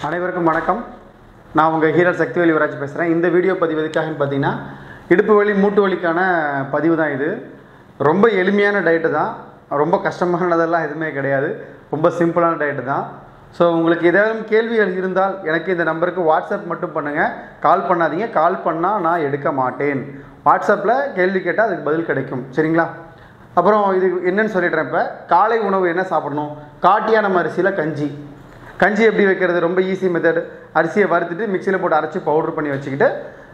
அனைவருக்கும் வணக்கம் நான் உங்கள் ஹீரல் சக்திவேலி யுவராஜ் பேசுகிறேன் இந்த வீடியோ பதிவு எதுக்காகன்னு பார்த்தீங்கன்னா இடுப்பு வலி மூட்டு வலிக்கான பதிவு தான் இது ரொம்ப எளிமையான டயட்டு தான் ரொம்ப கஷ்டமானதெல்லாம் எதுவுமே கிடையாது ரொம்ப சிம்பிளான டயட்டு தான் ஸோ உங்களுக்கு ஏதாவது கேள்விகள் இருந்தால் எனக்கு இந்த நம்பருக்கு வாட்ஸ்அப் மட்டும் பண்ணுங்கள் கால் பண்ணாதீங்க கால் பண்ணால் நான் எடுக்க மாட்டேன் வாட்ஸ்அப்பில் கேள்வி கேட்டால் அதுக்கு பதில் கிடைக்கும் சரிங்களா அப்புறம் இது என்னன்னு சொல்லிடுறேன் இப்போ காலை உணவு என்ன சாப்பிடணும் காட்டியான அரிசியில் கஞ்சி கஞ்சி எப்படி வைக்கிறது ரொம்ப ஈஸி மெத்தட் அரிசியை வறுத்துட்டு மிக்சியில் போட்டு அரைச்சி பவுடர் பண்ணி வச்சுக்கிட்டு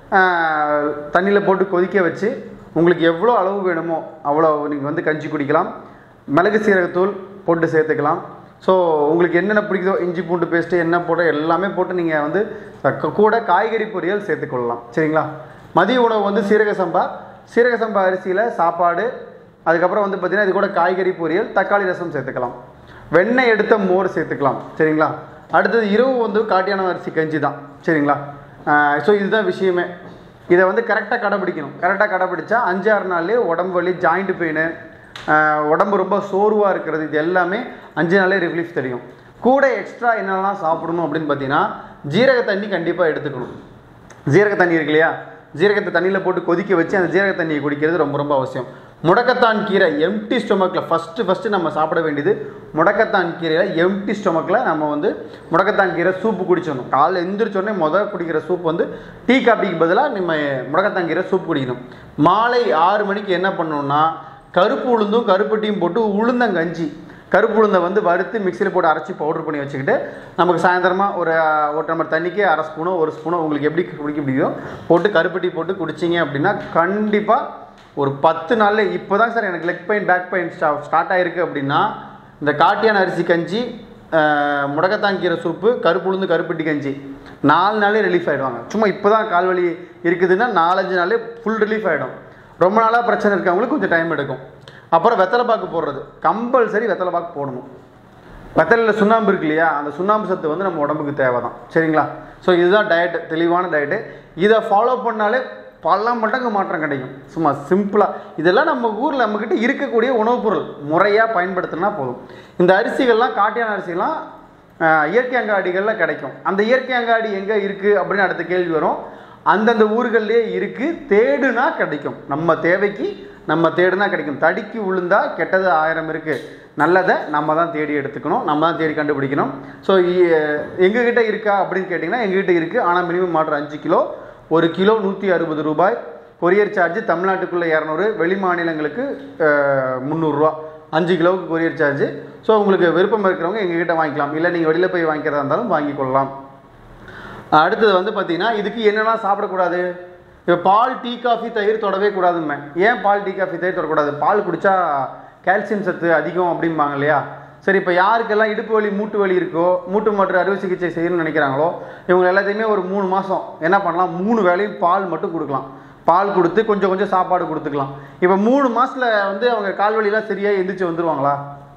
தண்ணியில் போட்டு கொதிக்க வச்சு உங்களுக்கு எவ்வளோ அளவு வேணுமோ அவ்வளோ நீங்கள் வந்து கஞ்சி குடிக்கலாம் மிளகு சீரகத்தூள் போட்டு சேர்த்துக்கலாம் ஸோ உங்களுக்கு என்னென்ன பிடிக்குதோ இஞ்சி பூண்டு பேஸ்ட்டு என்ன போட எல்லாமே போட்டு நீங்கள் வந்து க- கூட காய்கறி பொரியல் சேர்த்துக்கொள்ளலாம் சரிங்களா மதிய உணவு வந்து சீரக சம்பா சீரக சம்பா அரிசியில் சாப்பாடு அதுக்கப்புறம் வந்து பார்த்திங்கன்னா இது கூட காய்கறி பொரியல் தக்காளி ரசம் சேர்த்துக்கலாம் வெண்ணெய் எடுத்த மோர் சேர்த்துக்கலாம் சரிங்களா அடுத்தது இரவு வந்து காட்டியான அரிசி கஞ்சி தான் சரிங்களா ஸோ இதுதான் விஷயமே இதை வந்து கரெக்டாக கடைபிடிக்கணும் கரெக்டாக கடைபிடிச்சா அஞ்சாறு நாள்லேயே உடம்பு வலி ஜாயிண்ட் பெயின் உடம்பு ரொம்ப சோர்வாக இருக்கிறது இது எல்லாமே அஞ்சு நாளே ரிலீஃப் தெரியும் கூட எக்ஸ்ட்ரா என்னெல்லாம் சாப்பிடணும் அப்படின்னு பார்த்தீங்கன்னா ஜீரக தண்ணி கண்டிப்பாக எடுத்துக்கணும் ஜீரக தண்ணி இருக்கு இல்லையா ஜீரகத்தை தண்ணியில் போட்டு கொதிக்க வச்சு அந்த ஜீரக தண்ணியை குடிக்கிறது ரொம்ப ரொம்ப அவசியம் முடக்கத்தான் கீரை எம்டி ஸ்டொமக்கில் ஃபஸ்ட்டு ஃபஸ்ட்டு நம்ம சாப்பிட வேண்டியது முடக்கத்தான் கீரையில் எம்டி ஸ்டொமக்கில் நம்ம வந்து முடக்கத்தான் கீரை சூப்பு குடிச்சிடணும் காலைல எந்திரிச்சோடனே முதல் குடிக்கிற சூப் வந்து டீ காப்பிக்கு பதிலாக நம்ம முடக்கத்தான் கீரை சூப் குடிக்கணும் மாலை ஆறு மணிக்கு என்ன பண்ணணும்னா கருப்பு உளுந்தும் கருப்பட்டியும் போட்டு உளுந்தங்கஞ்சி கருப்பு உளுந்தை வந்து வறுத்து மிக்சியில் போட்டு அரைச்சி பவுடர் பண்ணி வச்சுக்கிட்டு நமக்கு சாயந்தரமாக ஒரு அஹ், ஒரு டம்ளர் தண்ணிக்கு அரை ஸ்பூனோ ஒரு ஸ்பூனோ உங்களுக்கு எப்படி குடிக்க பிடிக்குதோ போட்டு கருப்பட்டி போட்டு குடிச்சிங்க அப்படின்னா கண்டிப்பாக ஒரு பத்து நாளில் இப்போ தான் சார் எனக்கு லெக் பெயின் பேக் பெயின் ஸ்டா ஸ்டார்ட் ஆயிருக்கு அப்படின்னா இந்த காட்டியான அரிசி கஞ்சி அஹ், முடக்கத்தான் கீரை சூப்பு கருப்பு உளுந்து கருப்பட்டி கஞ்சி நாலு நாளே ரிலீஃப் ஆகிடுவாங்க சும்மா இப்போ தான் கால் வலி இருக்குதுன்னா நாலஞ்சு நாளே ஃபுல் ரிலீஃப் ஆகிடும் ரொம்ப நாளாக பிரச்சனை இருக்கவங்களுக்கு கொஞ்சம் டைம் எடுக்கும் அப்புறம் வெத்தலை பாக்கு போடுறது கம்பல்சரி வெத்தலை பாக்கு போடணும் வெத்தலையில் சுண்ணாம்பு இருக்கு இல்லையா அந்த சுண்ணாம்பு சத்து வந்து நம்ம உடம்புக்கு தேவை தான் சரிங்களா ஸோ இதுதான் டயட்டு தெளிவான டயட்டு இதை ஃபாலோ பண்ணாலே பல மடங்கு மாற்றம் கிடைக்கும் சும்மா சிம்பிளாக இதெல்லாம் நம்ம ஊரில் நம்மக்கிட்ட இருக்கக்கூடிய உணவுப் பொருள் முறையாக பயன்படுத்தினா போதும் இந்த அரிசிகள்லாம் காட்டியான அரிசிலாம் ஆஹ், இயற்கை அங்காடிகளில் கிடைக்கும் அந்த இயற்கை அங்காடி எங்கே இருக்குது அப்படின்னு அடுத்த கேள்வி வரும் அந்தந்த ஊர்கள்லேயே இருக்குது தேடுனா கிடைக்கும் நம்ம தேவைக்கு நம்ம தேடுனா கிடைக்கும் தடிக்கு விழுந்தா கெட்டது ஆயிரம் இருக்குது நல்லதை நம்ம தான் தேடி எடுத்துக்கணும் நம்ம தான் தேடி கண்டுபிடிக்கணும் ஸோ எங்ககிட்ட இருக்கா அப்படின்னு கேட்டிங்கன்னா எங்ககிட்ட இருக்குது ஆனால் மினிமம் மாற்றம் அஞ்சு கிலோ ஒரு கிலோ நூற்றி அறுபது ரூபாய் கொரியர் சார்ஜ் தமிழ்நாட்டுக்குள்ளே இரநூறு வெளி மாநிலங்களுக்கு முந்நூறுரூவா அஞ்சு கிலோவுக்கு கொரியர் சார்ஜ் ஸோ உங்களுக்கு விருப்பம் இருக்கிறவங்க எங்ககிட்ட வாங்கிக்கலாம் இல்லை நீங்கள் வெளியில் போய் வாங்கிக்கிறதா இருந்தாலும் வாங்கிக் கொள்ளலாம் அடுத்தது வந்து பார்த்தீங்கன்னா இதுக்கு என்னெல்லாம் சாப்பிடக்கூடாது இப்போ பால் டீ காஃபி தயிர் தொடவே கூடாதுமே ஏன் பால் டீ காஃபி தயிர் தொடக்கூடாது பால் குடித்தா கால்சியம் சத்து அதிகம் அப்படிம்பாங்க இல்லையா சரி இப்போ யாருக்கெல்லாம் இடுப்பு வலி மூட்டு வலி இருக்கோ மூட்டு மாற்று அறுவை சிகிச்சை செய்யணும்னு நினைக்கிறாங்களோ இவங்க எல்லாத்தையுமே ஒரு மூணு மாதம் என்ன பண்ணலாம் மூணு வேளையும் பால் மட்டும் கொடுக்கலாம் பால் கொடுத்து கொஞ்சம் கொஞ்சம் சாப்பாடு கொடுத்துக்கலாம் இப்போ மூணு மாசத்துல வந்து அவங்க கால் வலிலாம் சரியாக எந்திரிச்சு வந்துருவாங்களா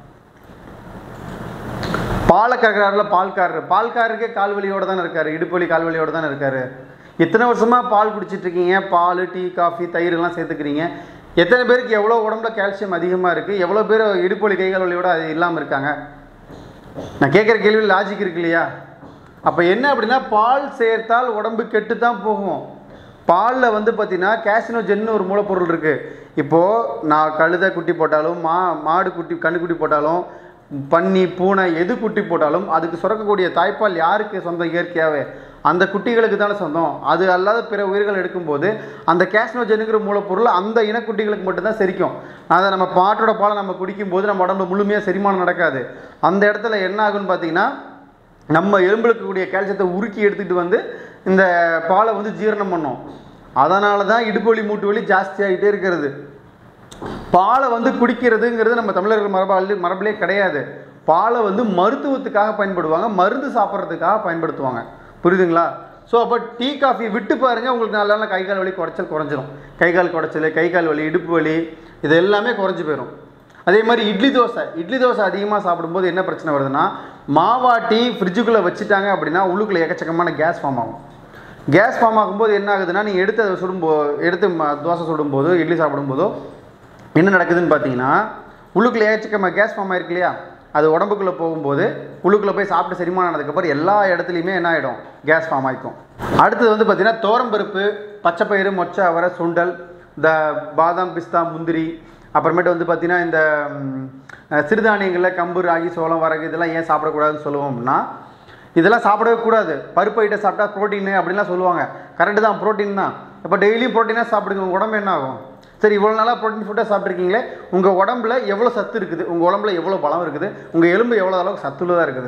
பாலை கறக்கிறாருல பால்காரர் பால்காரருக்கே கால் வலியோட தானே இருக்காரு இடுப்பு வலி கால் வலியோட தானே இருக்காரு இத்தனை வருஷமா பால் குடிச்சிட்டு இருக்கீங்க பால் டீ காஃபி தயிர் எல்லாம் சேர்த்துக்கிறீங்க எத்தனை பேருக்கு எவ்வளோ உடம்புல கால்சியம் அதிகமாக இருக்குது எவ்வளோ பேர் இடுப்பு வலி கை கால் வலியோட அது இல்லாமல் இருக்காங்க நான் கேட்குற கேள்வி லாஜிக் இருக்கு இல்லையா அப்போ என்ன அப்படின்னா பால் சேர்த்தால் உடம்பு கெட்டு தான் போகும் பாலில் வந்து பார்த்தீங்கன்னா கேசினோஜென்னு ஒரு மூலப்பொருள் இருக்குது இப்போது நான் கழுதை குட்டி போட்டாலும் மா மாடு குட்டி கண்ணுக்குட்டி போட்டாலும் பன்னி பூனை எது குட்டி போட்டாலும் அதுக்கு சுரக்கக்கூடிய தாய்ப்பால் யாருக்கு சொந்தம் இயற்கையாகவே அந்த குட்டிகளுக்கு தானே சொந்தம் அது அல்லாத பிற உயிர்கள் எடுக்கும்போது அந்த கேஸ்னோஜெனுங்கிற மூலப்பொருள் அந்த இனக்குட்டிகளுக்கு மட்டும்தான் செரிக்கும் அதை நம்ம பாட்டோட பாலை நம்ம குடிக்கும்போது நம்ம உடம்புல முழுமையாக செரிமானம் நடக்காது அந்த இடத்துல என்ன ஆகுன்னு பார்த்தீங்கன்னா நம்ம எலும்புல இருக்கக்கூடிய கால்சியத்தை உருக்கி எடுத்துகிட்டு வந்து இந்த பாலை வந்து ஜீரணம் பண்ணும் அதனால தான் இடுப்பு வலி மூட்டு வலி ஜாஸ்தியாகிட்டே இருக்கிறது பாலை வந்து குடிக்கிறதுங்கிறது நம்ம தமிழர்கள் மரபால் மரபிலே கிடையாது பாலை வந்து மருத்துவத்துக்காக பயன்படுவாங்க மருந்து சாப்பிட்றதுக்காக பயன்படுத்துவாங்க புரியுதுங்களா ஸோ அப்போ டீ காஃபி விட்டு பாருங்க உங்களுக்கு நல்ல நல்ல கை கால் வலி குறைச்சல் குறைஞ்சிரும் கை கால் குறைச்சல் கை கால் வலி இடுப்பு வலி இது எல்லாமே குறைஞ்சு போயிடும் அதே மாதிரி இட்லி தோசை இட்லி தோசை அதிகமாக சாப்பிடும்போது என்ன பிரச்சனை வருதுன்னா மாவாட்டி ஃப்ரிட்ஜுக்குள்ளே வச்சுட்டாங்க அப்படின்னா உள்ளுக்குள்ளே எக்கச்சக்கமான கேஸ் ஃபார்ம் ஆகும் கேஸ் ஃபார்ம் ஆகும்போது என்ன ஆகுதுன்னா நீங்கள் எடுத்து அதை சுடும்போ எடுத்து ம- தோசை சுடும்போதோ இட்லி சாப்பிடும்போதோ என்ன நடக்குதுன்னு பார்த்தீங்கன்னா உள்ளுக்குள்ளே ஏச்சக்கமாக கேஸ் ஃபார்ம் ஆயிருக்கு இல்லையா அது உடம்புக்குள்ளே போகும்போது உள்ளுக்குள்ளே போய் சாப்பிட்டு செரிமானம் ஆனதுக்கப்புறம் எல்லா இடத்துலையுமே என்ன ஆகிடும் கேஸ் ஃபார்ம் ஆகிக்கும் அடுத்தது வந்து பார்த்திங்கன்னா தோரம்பருப்பு பச்சைப்பயிறு மொச்சை அவரை சுண்டல் இந்த பாதாம் பிஸ்தா முந்திரி அப்புறமேட்டு வந்து பார்த்திங்கன்னா இந்த ம், அஹ், சிறுதானியங்களில் கம்பு ராகி சோளம் வரகு இதெல்லாம் ஏன் சாப்பிடக்கூடாதுன்னு சொல்லுவோம் அப்படின்னா இதெல்லாம் சாப்பிடவே கூடாது பருப்பு ஐட்டம் சாப்பிட்டா ப்ரோட்டீன் அப்படின்லாம் சொல்லுவாங்க கரெக்டு தான் ப்ரோட்டீன் தான் இப்போ டெய்லியும் ப்ரோட்டீனாக சாப்பிடுங்க உங்கள் உடம்பு என்ன ஆகும் சரி இவ்வளோ நாளாக ப்ரோட்டீன் ஃபுட்டாக சாப்பிட்ருக்கீங்களே உங்கள் உடம்புல எவ்வளோ சத்து இருக்குது உங்கள் உடம்புல எவ்வளோ பலம் இருக்குது உங்கள் எலும்பு எவ்வளோ அளவுக்கு சத்துள்ளதாக இருக்குது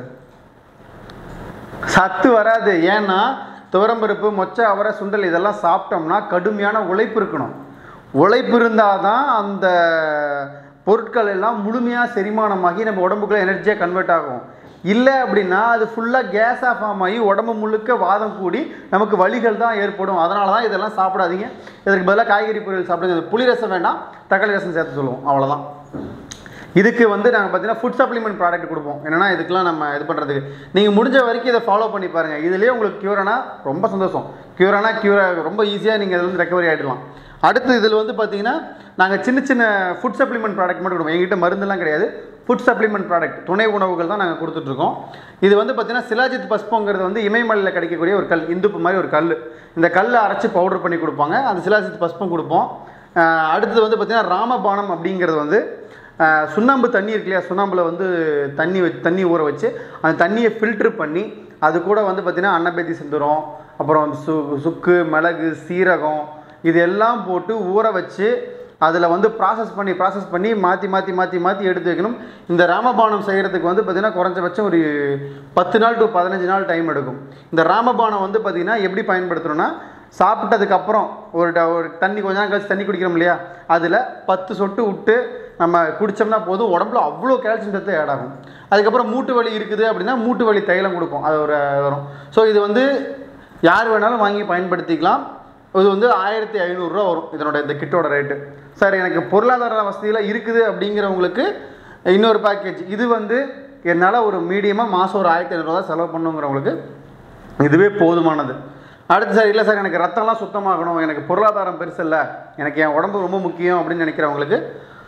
சத்து வராது ஏன்னா துவரம்பருப்பு மொச்சை அவரை சுண்டல் இதெல்லாம் சாப்பிட்டோம்னா கடுமையான உழைப்பு இருக்கணும் உழைப்பு இருந்தால் தான் அந்த பொருட்கள் எல்லாம் முழுமையாக செரிமானமாகி நம்ம உடம்புக்குள்ள எனர்ஜியாக கன்வெர்ட் ஆகும் இல்லை அப்படின்னா அது ஃபுல்லாக கேஸாக ஃபார்ம் ஆகி உடம்பு முழுக்க வாதம் கூடி நமக்கு வலிகள் தான் ஏற்படும் அதனால தான் இதெல்லாம் சாப்பிடாதீங்க இதற்கு பதிலாக காய்கறி பொரியல் சாப்பிடுங்க இந்த புளி ரசம் வேண்டாம் தக்காளி ரசம் சேர்த்து சொல்லுவோம் அவ்வளோதான் இதுக்கு வந்து நாங்கள் பார்த்தீங்கன்னா ஃபுட் சப்ளிமெண்ட் ப்ராடக்ட் கொடுப்போம் என்னன்னா இதுக்கெலாம் நம்ம இது பண்ணுறதுக்கு நீங்கள் முடிஞ்ச வரைக்கும் இதை ஃபாலோ பண்ணி பாருங்கள் இதுலேயே உங்களுக்கு க்யூரானா ரொம்ப சந்தோஷம் க்யூரானா க்யூரா ரொம்ப ஈஸியாக நீங்கள் இதில் வந்து ரெக்கவரி ஆகிடலாம் அடுத்து இதில் வந்து பார்த்தீங்கன்னா நாங்கள் சின்ன சின்ன ஃபுட் சப்ளிமெண்ட் ப்ராடக்ட் மட்டும் கொடுப்போம் எங்ககிட்ட மருந்துலாம் கிடையாது ஃபுட் சப்ளிமெண்ட் ப்ராடக்ட் துணை உணவுகள் தான் நாங்கள் கொடுத்துட்ருக்கோம் இது வந்து பார்த்தீங்கன்னா சிலாஜித் பஸ்போங்கிறது வந்து இமயமலையில் கிடைக்கக்கூடிய ஒரு கல் இந்துப்பு மாதிரி ஒரு கல் இந்த கல்லை அரைச்சி பவுடர் பண்ணி கொடுப்பாங்க அந்த சிலாஜித் பஸ்பம் கொடுப்போம் அஹ் அடுத்தது வந்து பார்த்தீங்கன்னா ராமபானம் அப்படிங்கிறது வந்து அஹ் சுண்ணாம்பு தண்ணி இருக்கு இல்லையா சுண்ணாம்பில் வந்து தண்ணி வச்சு தண்ணி ஊற வச்சு அந்த தண்ணியை ஃபில்ட்ரு பண்ணி அது கூட வந்து பார்த்திங்கன்னா அன்னபேதி செந்துரம் அப்புறம் சு சுக்கு மிளகு சீரகம் இது எல்லாம் போட்டு ஊற வச்சு அதில் வந்து ப்ராசஸ் பண்ணி ப்ராசஸ் பண்ணி மாற்றி மாற்றி மாற்றி மாற்றி எடுத்து வைக்கணும் இந்த ராமபானம் செய்கிறதுக்கு வந்து பார்த்திங்கன்னா குறைஞ்சபட்சம் ஒரு பத்து நாள் டு பதினஞ்சு நாள் டைம் எடுக்கும் இந்த ராமபானம் வந்து பார்த்திங்கன்னா எப்படி பயன்படுத்தணும்னா சாப்பிட்டதுக்கப்புறம் ஒரு ட- ஒரு தண்ணி கொஞ்ச நேரம் கழிச்சு தண்ணி குடிக்கிறோம் இல்லையா அதில் பத்து சொட்டு விட்டு நம்ம குடித்தோம்னா போதும் உடம்புல அவ்வளோ கால்சியம் சத்து ஆட் ஆகும் அதுக்கப்புறம் மூட்டு வலி இருக்குது அப்படின்னா மூட்டு வலி தைலம் கொடுக்கும் அது ஒரு வரும் ஸோ இது வந்து யார் வேணாலும் வாங்கி பயன்படுத்திக்கலாம் இது வந்து ஆயிரத்தி ஐநூறுரூவா வரும் இதனோட இந்த கிட்டோட ரேட்டு சார் எனக்கு பொருளாதார வசதியில் இருக்குது அப்படிங்கிறவங்களுக்கு இன்னொரு பேக்கேஜ் இது வந்து என்னால் ஒரு மீடியமாக மாதம் ஒரு ஆயிரத்தி ஐநூறுரூவா செலவு பண்ணுங்கிறவங்களுக்கு இதுவே போதுமானது அடுத்து சார் இல்லை சார் எனக்கு ரத்தம்லாம் சுத்தமாகணும் எனக்கு பொருளாதாரம் பெருசு இல்லை எனக்கு என் உடம்பு ரொம்ப முக்கியம் அப்படின்னு நினைக்கிறவங்களுக்கு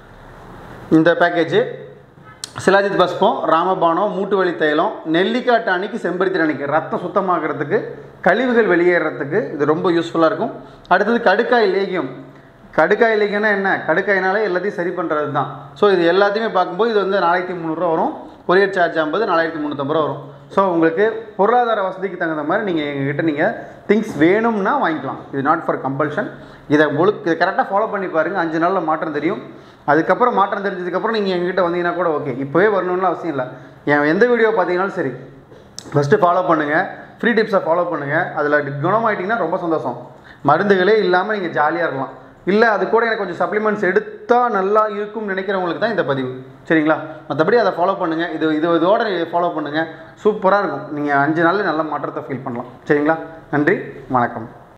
இந்த பேக்கேஜ் சிலாஜித் பஸ்பம் ராமபானம் மூட்டு வலி தைலம் நெல்லிக்காய் டானிக்கு செம்பருத்தி டானிக்கு ரத்தம் சுத்தமாகிறதுக்கு கழிவுகள் வெளியேறதுக்கு இது ரொம்ப யூஸ்ஃபுல்லாக இருக்கும் அடுத்தது கடுக்காய் லேகியம் கடுக்காய் லேகியம்னா என்ன கடுக்காயினாலே எல்லாத்தையும் சரி பண்ணுறது தான் ஸோ இது எல்லாத்தையுமே பார்க்கும்போது இது வந்து நாலாயிரத்தி முந்நூறுரூவா வரும் கொரியர் சார்ஜ் ஐம்பது நாலாயிரத்தி முந்நூற்றம்பது ரூபா வரும் ஸோ உங்களுக்கு பொருளாதார வசதிக்கு தகுந்த மாதிரி நீங்கள் எங்ககிட்ட நீங்கள் திங்ஸ் வேணும்னா வாங்கிக்கலாம் இது நாட் ஃபார் கம்பல்ஷன் இதை முழு இதை கரெக்டாக ஃபாலோ பண்ணி பாருங்கள் அஞ்சு நாளில் மாற்றம் தெரியும் அதுக்கப்புறம் மாற்றம் தெரிஞ்சதுக்கப்புறம் நீங்கள் எங்ககிட்ட வந்தீங்கன்னா கூட ஓகே இப்போவே வரணும்னு அவசியம் இல்லை என் எந்த வீடியோ பார்த்தீங்கன்னாலும் சரி ஃபஸ்ட்டு ஃபாலோ பண்ணுங்கள் ஃப்ரீ டிப்ஸை ஃபாலோ பண்ணுங்கள் அதில் குணமாயிட்டிங்கன்னா ரொம்ப சந்தோஷம் மருந்துகளே இல்லாமல் நீங்கள் ஜாலியாக இருக்கலாம் இல்லை அது கூட எனக்கு கொஞ்சம் சப்ளிமெண்ட்ஸ் எடுத்தால் நல்லா இருக்கும்னு நினைக்கிறவங்களுக்கு தான் இந்த பதிவு சரிங்களா மற்றபடி அதை ஃபாலோ பண்ணுங்கள் இது இது இதோட ஃபாலோ பண்ணுங்கள் சூப்பராக இருக்கும் நீங்கள் அஞ்சு நாளில் நல்ல மாற்றத்தை ஃபீல் பண்ணலாம் சரிங்களா நன்றி வணக்கம்